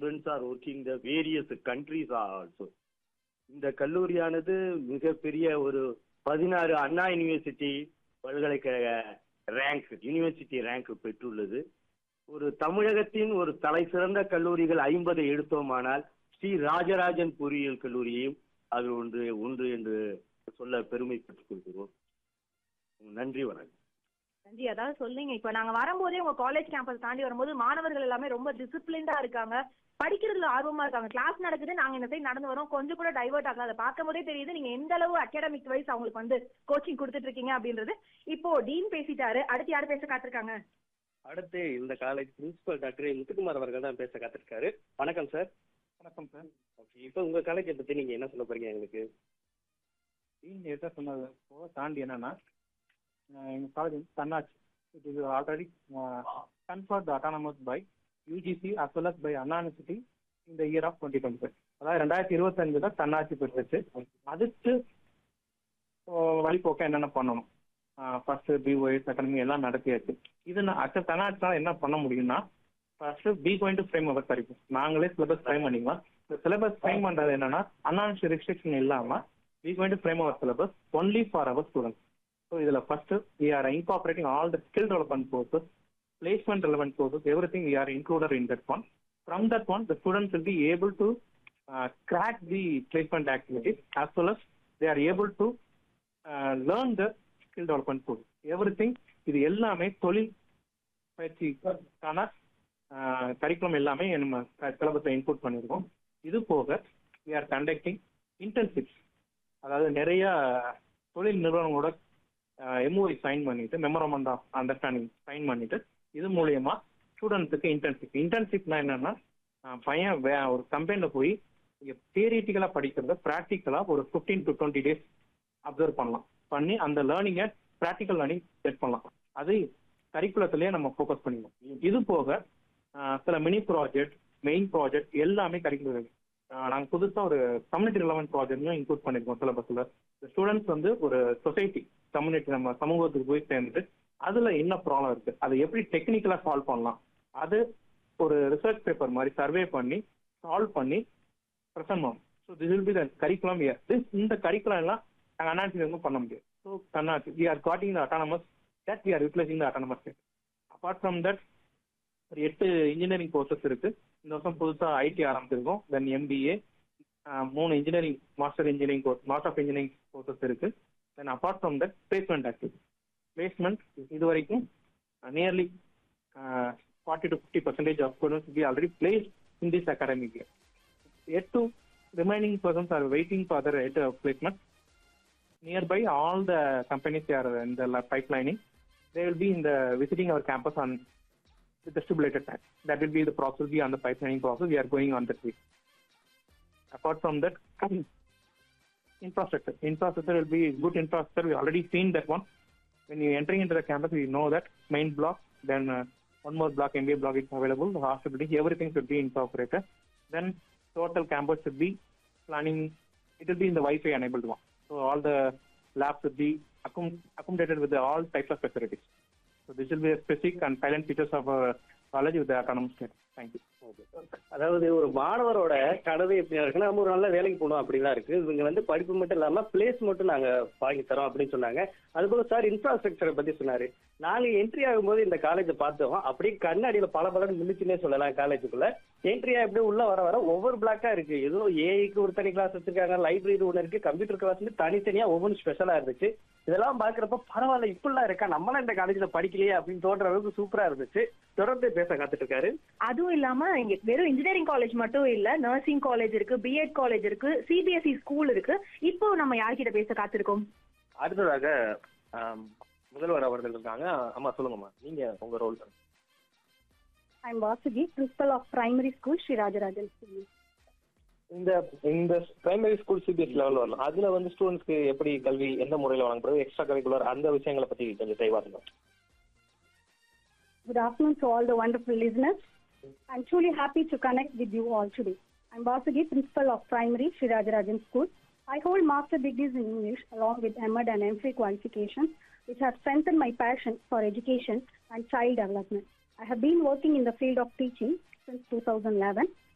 Students are working the various countries also இந்த கல்லூரியானது மிகப்பெரிய ஒரு பதினாறு அண்ணா யூனிவர்சிட்டி பல்கலைக்கழக ரேங்க் யூனிவர்சிட்டி ரேங்க் பெற்றுள்ளது ஒரு தமிழகத்தின் ஒரு தலை சிறந்த கல்லூரிகள் ஐம்பதை எடுத்தோமானால் ஸ்ரீ ராஜராஜன் பொறியியல் கல்லூரியையும் அது ஒன்று ஒன்று என்று சொல்ல பெருமைப்பட்டுக் கொள்கிறோம் நன்றி வணக்கம் நன்றி அதாவது சொல்லுங்க இப்ப நாங்க வரும்போதே உங்க காலேஜ் கேம்பஸ் தாண்டி வரும்போது மாணவர்கள் எல்லாமே ரொம்ப டிசிப்ளின்டா இருக்காங்க படிக்கிறதுல ஆர்வமா இருக்காங்க கிளாஸ் நடக்குது நாங்க இந்த சைடு நடந்து வரோம் கொஞ்சம் கூட டைவர்ட் ஆகல அதை பார்க்கும் போதே தெரியுது நீங்க எந்த அளவு அகாடமிக் வைஸ் அவங்களுக்கு வந்து கோச்சிங் கொடுத்துட்டு இருக்கீங்க அப்படின்றது இப்போ டீன் பேசிட்டாரு அடுத்து யார் பேச காத்திருக்காங்க அடுத்து இந்த காலேஜ் பிரின்சிபல் டாக்டர் முத்துக்குமார் அவர்கள் தான் பேச காத்திருக்காரு வணக்கம் சார் வணக்கம் சார் ஓகே இப்போ உங்க காலேஜை பத்தி நீங்க என்ன சொல்ல போறீங்க எங்களுக்கு டீன் எதை சொன்னது போக தாண்டி என்னன்னா அஹ் எங்க காலேஜ் வந்து தன்னாட்சி it is already conferred autonomous by UGC as well as by Anna university இந்த year of twenty twenty five அதாவது ரெண்டாயிரத்தி இருபத்தஞ்சு தான் தன்னாட்சி பெற்றுச்சு அதுக்கு அஹ் வழிபோக்க என்னென்ன பண்ணணும் ஃபர்ஸ்ட் பிஓஎஸ் அகாடமி எல்லாம் நடத்தியாச்சு இது நான் அச்ச தன்னாட்சினால என்ன பண்ண முடியும்னா first be going to frame our கிடைக்கும் நாங்களே சிலபஸ் ஃப்ரேம் பண்ணிக்கலாம் இந்த சிலபஸ் ஃப்ரேம் பண்றது என்னன்னா அன்னான்ஷியல் ரெஸ்ட்ரிக்ஷன் இல்லாம we going to frame our syllabus only for our students so இதுல first we are incorporating all the skill development courses placement relevant courses, everything we are included in that one. From that one, the students will be able to uh, crack the placement activities as well as they are able to uh, learn the skill development course. Everything, இது எல்லாமே தொழில் பயிற்சிக்கான curriculum எல்லாமே நம்ம சிலபஸை input பண்ணியிருக்கோம் இது போக we are conducting internships அதாவது நிறைய தொழில் நிறுவனங்களோட எம்ஓஐ சைன் பண்ணிட்டு மெமரமெண்ட் ஆஃப் அண்டர்ஸ்டாண்டிங் சைன் பண்ணிட்டு இது மூலியமா ஸ்டூடெண்ட்ஸுக்கு இன்டர்ன்ஷிப் இன்டர்ன்ஷிப்னா என்னன்னா அஹ் பையன் வே- ஒரு கம்பெனில போய் தியரிட்டிக்கலா படிக்கிறத ப்ராக்டிக்கலா ஒரு 15 டு டுவெண்ட்டி டேஸ் அப்சர்வ் பண்ணலாம் பண்ணி அந்த லேர்னிங்கை ப்ராக்டிக்கல் லேர்னிங் செட் பண்ணலாம் அது கரிக்குலத்திலேயே நம்ம ஃபோக்கஸ் பண்ணிக்கணும் இது போக அஹ் சில மினி ப்ராஜெக்ட் மெயின் ப்ராஜெக்ட் எல்லாமே கரிக்குலர் நாங்கள் புதுசாக ஒரு கம்யூனிட்டி ரிலவெண்ட் ப்ராஜெக்ட்லையும் இன்க்ளூட் பண்ணியிருக்கோம் சிலபஸில் ஸ்டூடெண்ட்ஸ் வந்து ஒரு சொசைட்டி கம்யூனிட்டி நம்ம சமூகத்துக்கு போய் சேர்ந்துட்டு அதுல என்ன ப்ராப்ளம் இருக்கு அதை எப்படி டெக்னிக்கலா சால்வ் பண்ணலாம் அது ஒரு ரிசர்ச் பேப்பர் மாதிரி சர்வே பண்ணி சால்வ் பண்ணி ப்ரெசென்ட் பண்ணணும் so this will be the curriculum year this இந்த கரிக்குலம் எல்லாம் நாங்கள் அனாலிசிஸ் எதுவும் பண்ண முடியாது ஸோ கண்ணாச்சி we are getting the autonomous that we are utilising the autonomous apart from that ஒரு எட்டு இன்ஜினியரிங் கோர்சஸ் இருக்கு இந்த வருஷம் புதுசாக ஐடி ஆரம்பிச்சிருக்கோம் தென் எம்பிஏ மூணு engineering master engineering course master of engineering courses இருக்கு then apart from that placement activity placement இது வரைக்கும் nearly forty to fifty percentage of students be already placed in this academic year and to remaining persons are waiting for their at placement nearby all the companies are in the pipelining they will be in the visiting our campus on with the stipulated time that will be the process will be on the pipelining process we are going on that way apart from that infrastructure infrastructure will be good infrastructure we already seen that one when you entering into the campus we know that main block then uh, one more block MBA block is available the hostel building everything should be incorporated then total campus should be planning it will be in the Wi-Fi enabled one so all the labs should be accom- accommodated with the, all types of facilities so this will be a specific and silent features of our college with the autonomous state thank you அதாவது ஒரு மாணவரோட கனவு எப்படி இருக்குன்னா நம்ம ஒரு நல்ல வேலைக்கு போகணும் அப்படிலாம் இருக்கு இவங்க வந்து படிப்பு மட்டும் இல்லாம பிளேஸ் மட்டும் நாங்க வாங்கி தரோம் அப்படின்னு சொன்னாங்க அதுபோல சார் இன்ஃப்ராஸ்ட்ரக்சரை பத்தி சொன்னாரு நாங்க என்ட்ரி ஆகும்போது இந்த காலேஜை பார்த்தோம் அப்படியே கண்ணாடியில பல பலன்னு மின்னுச்சுன்னே சொல்லலாம் காலேஜுக்குள்ள என்ட்ரி அப்படியே உள்ள வர வர ஒவ்வொரு பிளாக்கா இருக்கு ஏதோ ஏஐக்கு ஒரு தனி கிளாஸ் வச்சிருக்காங்க லைப்ரரி ஒன்று இருக்கு கம்ப்யூட்டர் கிளாஸ் வந்து தனித்தனியா ஒவ்வொன்றும் ஸ்பெஷலா இருந்துச்சு இதெல்லாம் பாக்குறப்ப பரவாயில்ல இப்படிலாம் இருக்கா நம்மளாம் இந்த காலேஜ்ல படிக்கலையே அப்படின்னு தோன்ற அளவுக்கு சூப்பரா இருந்துச்சு தொடர்ந்து பேச காத்துட்டு இருக்காரு அதுவும் இல்லாம இங்க வெறும் இன்ஜினியரிங் காலேஜ் மட்டும் இல்ல நர்சிங் காலேஜ் இருக்கு பிஎட் காலேஜ் இருக்கு சிபிஎஸ்இ ஸ்கூல் இருக்கு இப்போ நம்ம யார்கிட்ட பேச காத்திருக்கோம் அடுத்ததாக ஆம், முதல்வர் அவர்கள் இருக்காங்க அம்மா சொல்லுங்கம்மா நீங்க உங்க role I'm Vasugi, principal of primary school, Sri Rajarajan School. இந்த இந்த பிரைமரி ஸ்கூல் சிபிஎஸ் லெவல் வரலாம் அதுல வந்து ஸ்டூடெண்ட்ஸ்க்கு எப்படி கல்வி எந்த முறையில வழங்கப்படுது எக்ஸ்ட்ரா கரிக்குலர் அந்த விஷயங்களை பத்தி கொஞ்சம் தெளிவா சொல்லுங்க Good afternoon to all the wonderful listeners. I'm truly happy to connect with you all today. I'm Vasugi, principal of primary Sri Rajarajan School. I hold master degrees in English along with MD and MPhil qualifications, which have strengthened my passion for education and child development. I have been working in the field of teaching since 2011